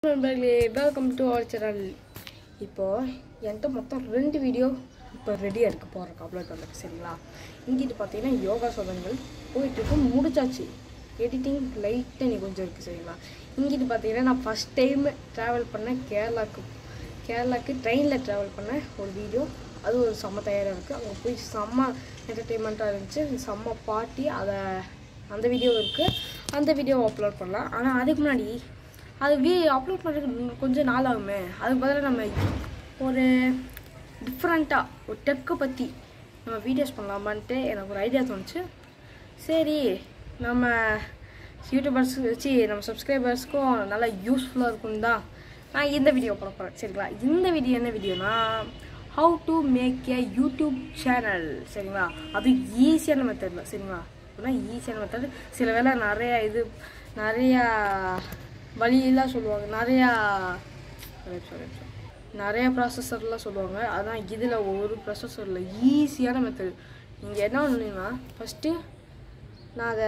நண்பர்களே welcome to our channel இப்போது என்கிட்ட மொத்தம் ரெண்டு வீடியோ இப்போ ரெடியாக இருக்க போகிறேன் அப்லோட் பண்ணுறதுக்கு சரிங்களா இங்கிட்டு பார்த்தீங்கன்னா யோகா சோதனைகள் போயிட்டுருக்கு முடிச்சாச்சு எடிட்டிங் லைட்டாக நீ கொஞ்சம் இருக்குது சரிங்களா இங்கிட்டு பார்த்தீங்கன்னா நான் ஃபஸ்ட் டைம் ட்ராவல் பண்ணேன் கேரளாவுக்கு கேரளாவுக்கு ட்ரெயினில் ட்ராவல் பண்ண ஒரு வீடியோ அது ஒரு செம்ம தயாராக இருக்குது அங்கே போய் செம்ம என்டர்டெயின்மெண்ட்டாக இருந்துச்சு செம்ம பாட்டி அதை அந்த வீடியோ இருக்குது அந்த வீடியோவை அப்லோட் பண்ணலாம் ஆனால் அதுக்கு முன்னாடி அது வீ அப்லோட் பண்ணுறதுக்கு கொஞ்சம் நாள் ஆகுமே அதுக்கு பதிலாக நம்ம ஒரு டிஃப்ரெண்ட்டாக ஒரு டெக்கை பற்றி நம்ம வீடியோஸ் பண்ணலாமான்ட்டு எனக்கு ஒரு ஐடியா தோணுச்சு சரி நம்ம யூடியூபர்ஸ் வச்சு நம்ம சப்ஸ்கிரைபர்ஸ்க்கும் நல்லா யூஸ்ஃபுல்லாக இருக்கும் தான் நான் இந்த வீடியோ போட போகிறேன் சரிங்களா இந்த வீடியோ என்ன வீடியோனா how to make a YouTube channel சரிங்களா அது ஈஸியான மெத்தடில் சரிங்களா அப்படின்னா ஈஸியான மெத்தட் சில வேளை நிறையா இது நிறையா வழியெல்லாம் சொல்லுவாங்க நிறையா ஒரு நிமிஷம், ஒரு நிமிஷம். நிறைய ப்ராசஸர்லாம் சொல்லுவாங்க அதான் இதில் ஒரு ப்ராசஸரில் ஈஸியான மெத்தட் நீங்கள் என்ன பண்ணுவீங்கன்னா ஃபஸ்ட்டு நான் அதை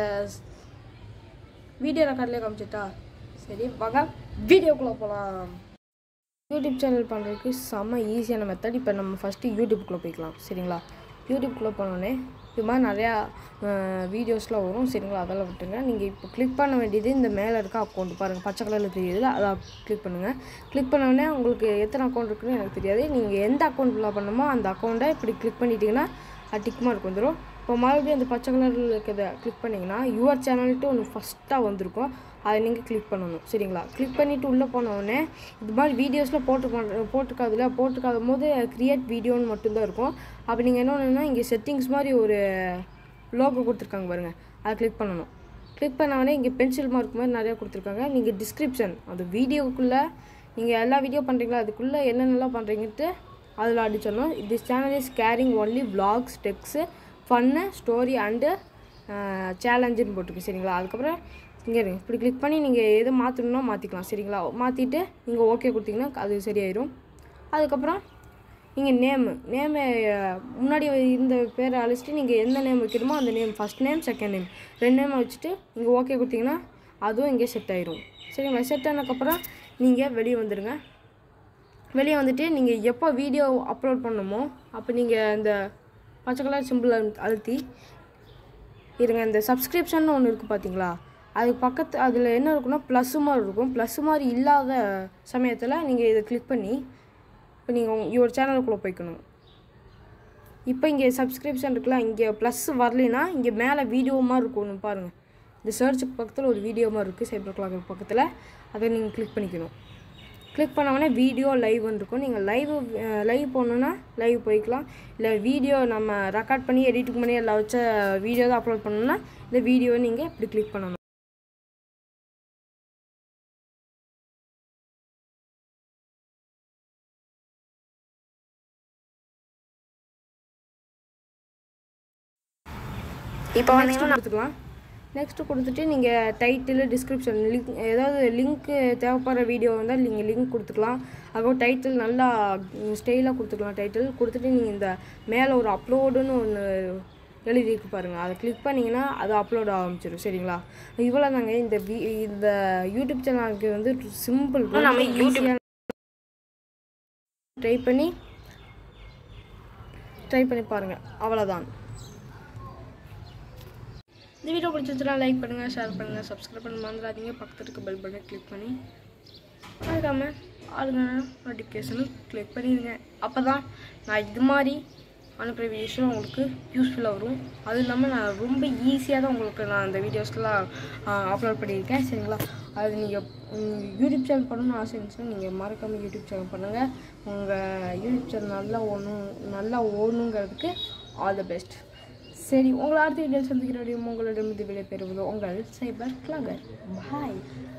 வீடியோ ரெக்கார்ட்லேயே காமிச்சிட்டா சரி வாங்க வீடியோக்குள்ளே போகலாம் யூடியூப் சேனல் பண்ணுறதுக்கு செம்ம ஈஸியான மெத்தட் இப்போ நம்ம ஃபஸ்ட்டு யூடியூப்குள்ளே போய்க்கலாம் சரிங்களா யூடியூப்குள்ளே போனோடனே இது மாதிரி நிறையா வீடியோஸ்லாம் வரும் சரிங்களா அதெல்லாம் விட்டுங்க நீங்கள் இப்போ கிளிக் பண்ண வேண்டியது இந்த மேலே இருக்க அக்கௌண்ட் பாருங்கள் பச்சை கலரில் தெரியுதுல அதை கிளிக் பண்ணுங்கள் கிளிக் பண்ணோடனே உங்களுக்கு எத்தனை அக்கௌண்ட் இருக்குன்னு எனக்கு தெரியாது நீங்கள் எந்த அக்கௌண்ட்டில் பண்ணணுமோ அந்த அக்கௌண்ட்டை இப்படி கிளிக் பண்ணிட்டீங்கன்னா அது டிக் மார்க் வந்துடும் இப்போ மறுபடியும் அந்த பச்சை கலரில் இருக்கிறத கிளிக் பண்ணிங்கன்னா யுவர் சேனல்ட்டு ஒன்று ஃபஸ்ட்டாக வந்திருக்கும் அதை நீங்கள் கிளிக் பண்ணணும் சரிங்களா கிளிக் பண்ணிவிட்டு உள்ளே போனோடனே இது மாதிரி வீடியோஸில் போட்டு போட்டுக்காதுல போட்டுக்காத போது க்ரியேட் வீடியோன்னு மட்டும்தான் இருக்கும் அப்போ நீங்கள் என்ன பண்ணணும்னா இங்கே செட்டிங்ஸ் மாதிரி ஒரு லோகோ கொடுத்துருக்காங்க பாருங்கள் அதை கிளிக் பண்ணணும் கிளிக் பண்ணவொடனே இங்கே பென்சில் மார்க் மாதிரி நிறையா கொடுத்துருக்காங்க நீங்கள் டிஸ்கிரிப்ஷன் அந்த வீடியோக்குள்ளே நீங்கள் எல்லா வீடியோ பண்ணுறீங்களா அதுக்குள்ளே என்னென்னலாம் பண்ணுறீங்கன்ட்டு அதில் அடிச்சிடணும் this channel is caring only vlogs டெக்ஸு ஃபன்னு ஸ்டோரி அண்டு சேலஞ்சுன்னு போட்டிருக்கு சரிங்களா அதுக்கப்புறம் இங்கே இருங்க இப்படி கிளிக் பண்ணி நீங்கள் எதை மாற்றணும்னா மாற்றிக்கலாம் சரிங்களா மாற்றிட்டு நீங்கள் ஓகே கொடுத்தீங்கன்னா அது சரியாயிரும் அதுக்கப்புறம் நீங்கள் நேமு நேமு முன்னாடி இருந்த பேரை அழிச்சிட்டு நீங்கள் எந்த நேம் வைக்கணுமோ அந்த name first name second name ரெண்டு நேம் வச்சுட்டு நீங்கள் ஓகே கொடுத்தீங்கன்னா அதுவும் இங்கே செட் ஆயிரும் சரிங்களா செட் ஆனதுக்கப்புறம் நீங்கள் வெளியே வந்துடுங்க வெளியே வந்துட்டு நீங்கள் எப்போ வீடியோ அப்லோட் பண்ணணுமோ அப்போ நீங்கள் இந்த பச்சை கலர் சிம்பிள் அழுத்தி இருங்க இந்த சப்ஸ்கிரிப்ஷன் ஒன்று இருக்குது பார்த்தீங்களா அது பக்கத்து அதில் என்ன இருக்குன்னா ப்ளஸ்ஸு மாதிரி இருக்கும் ப்ளஸ்ஸு மாதிரி இல்லாத சமயத்தில் நீங்கள் இதை கிளிக் பண்ணி இப்போ நீங்கள் ஒரு சேனலுக்குள்ளே போய்க்கணும் இப்போ இங்கே சப்ஸ்கிரிப்ஷன் இருக்குல்ல இங்கே ப்ளஸ் வரலைன்னா இங்கே மேலே வீடியோ மாதிரி இருக்கும் ஒன்று பாருங்கள் இந்த சர்ச்சுக்கு பக்கத்தில் ஒரு வீடியோ மாதிரி இருக்குது சைபர் கிளாக் பக்கத்தில் அதை நீங்கள் கிளிக் பண்ணிக்கணும் கிளிக் பண்ணோடனே வீடியோ லைவ் வந்துருக்கும் நீங்கள் லைவ் லைவ் போகணுன்னா லைவ் போய்க்கலாம் இல்லை வீடியோ நம்ம ரெக்கார்ட் பண்ணி எடிட் பண்ணி எல்லாம் வச்ச வீடியோ தான் அப்லோட் பண்ணணும்னா இந்த வீடியோவை நீங்கள் இப்படி கிளிக் பண்ணணும் இப்போ நெக்ஸ்ட் கொடுத்துக்கலாம் நெக்ஸ்ட்டு கொடுத்துட்டு நீங்கள் டைட்டில் டிஸ்கிரிப்ஷன் லிங்க் ஏதாவது லிங்க்கு தேவைப்படுற வீடியோ வந்தால் நீங்கள் லிங்க் கொடுத்துக்கலாம் அதுக்கப்புறம் டைட்டில் நல்லா ஸ்டைலாக கொடுத்துக்கலாம் டைட்டில் கொடுத்துட்டு நீங்கள் இந்த மேலே ஒரு அப்லோடுன்னு ஒன்று எழுதியிருக்கு பாருங்கள் அதை கிளிக் பண்ணிங்கன்னா அது அப்லோட் ஆரம்பிச்சிடும் சரிங்களா இவ்வளோ தாங்க இந்த வி இந்த யூடியூப் சேனலுக்கு வந்து சிம்பிள் நம்ம யூடியூப் ட்ரை பண்ணி ட்ரை பண்ணி பாருங்கள் அவ்வளோதான் இந்த வீடியோ பிடிச்சிருந்துச்சுன்னா லைக் பண்ணுங்கள் ஷேர் பண்ணுங்கள் சப்ஸ்கிரைப் பண்ண மறந்துடாதீங்க பக்கத்துல இருக்க பெல் பட்டனை கிளிக் பண்ணி மறக்காம ஆளுங்க நோட்டிஃபிகேஷனும் கிளிக் பண்ணிடுங்க அப்போ தான் நான் இது மாதிரி அனுப்புகிற வீடியோஸ்லாம் உங்களுக்கு யூஸ்ஃபுல்லாக வரும் அதுவும் இல்லாமல் நான் ரொம்ப ஈஸியாக தான் உங்களுக்கு நான் அந்த வீடியோஸ்லாம் அப்லோட் பண்ணியிருக்கேன் சரிங்களா அது நீங்கள் யூடியூப் சேனல் பண்ணணும்னு ஆசை இருந்துச்சுன்னா நீங்கள் மறக்காமல் யூடியூப் சேனல் பண்ணுங்கள் உங்கள் யூடியூப் சேனல் நல்லா ஓடணும் நல்லா ஓடணுங்கிறதுக்கு ஆல் த பெஸ்ட் சரி உங்களை அடுத்த வீடியோ சந்திக்கிற வரையும் உங்களிடம் இது விடைபெறுவது உங்கள் சைபர் கிளாகர் பாய்